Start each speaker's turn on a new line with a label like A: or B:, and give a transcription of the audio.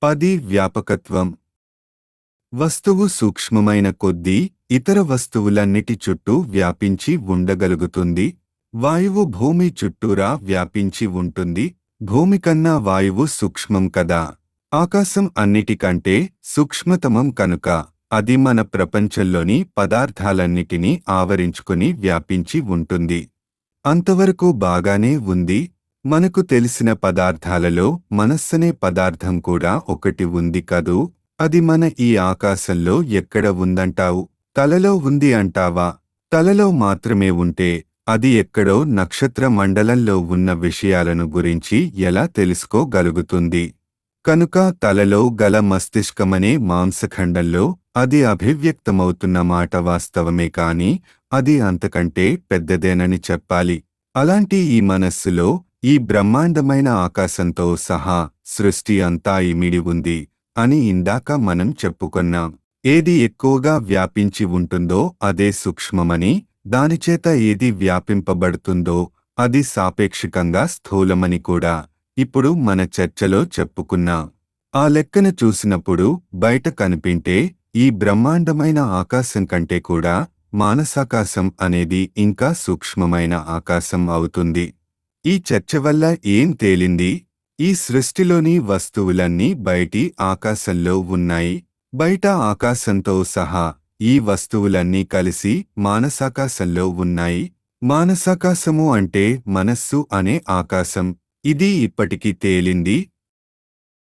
A: పది వ్యాపకత్వం వస్తువు సూక్ష్మమైన కొద్దీ ఇతర వస్తువులన్నిటి చుట్టూ వ్యాపించి ఉండగలుగుతుంది వాయువు భూమి చుట్టూరా వ్యాపించి ఉంటుంది భూమి కన్నా వాయువు సూక్ష్మం కదా ఆకాశం అన్నిటికంటే సూక్ష్మతమం కనుక అది మన ప్రపంచంలోని పదార్థాలన్నిటినీ ఆవరించుకుని వ్యాపించి ఉంటుంది అంతవరకు బాగానే ఉంది మనకు తెలిసిన పదార్థాలలో మనస్సనే పదార్థం కూడా ఒకటి ఉంది కదూ అది మన ఈ ఆకాశంలో ఎక్కడ ఉందంటావు తలలో ఉంది అంటావా తలలో మాత్రమే ఉంటే అది ఎక్కడో నక్షత్ర మండలంలో ఉన్న విషయాలను గురించి ఎలా తెలుసుకోగలుగుతుంది కనుక తలలో గల మస్తిష్కమనే మాంసఖండంలో అది అభివ్యక్తమవుతున్న మాట వాస్తవమే కాని అది అంతకంటే పెద్దదేనని చెప్పాలి అలాంటి ఈ మనస్సులో ఈ బ్రహ్మాండమైన ఆకాశంతో సహా సృష్టి అంతా ఇమిడి ఉంది అని ఇందాక మనం చెప్పుకున్నాం ఏది ఎక్కువగా వ్యాపించి ఉంటుందో అదే సూక్ష్మమని దానిచేత ఏది వ్యాపింపబడుతుందో అది సాపేక్షికంగా స్థూలమని కూడా ఇప్పుడు మన చర్చలో చెప్పుకున్నాం ఆ లెక్కన చూసినప్పుడు బయట కనిపింటే ఈ బ్రహ్మాండమైన ఆకాశం కంటే కూడా మానసాకాశం అనేది ఇంకా సూక్ష్మమైన ఆకాశం అవుతుంది ఈ చర్చ వల్ల ఏం తేలింది ఈ సృష్టిలోని వస్తువులన్నీ బయటి ఆకాశంలో ఉన్నాయి బయట ఆకాశంతో సహా ఈ వస్తువులన్నీ కలిసి మానసాకాశంలో ఉన్నాయి మానసాకాశము అంటే మనస్సు అనే ఆకాశం ఇది ఇప్పటికి తేలింది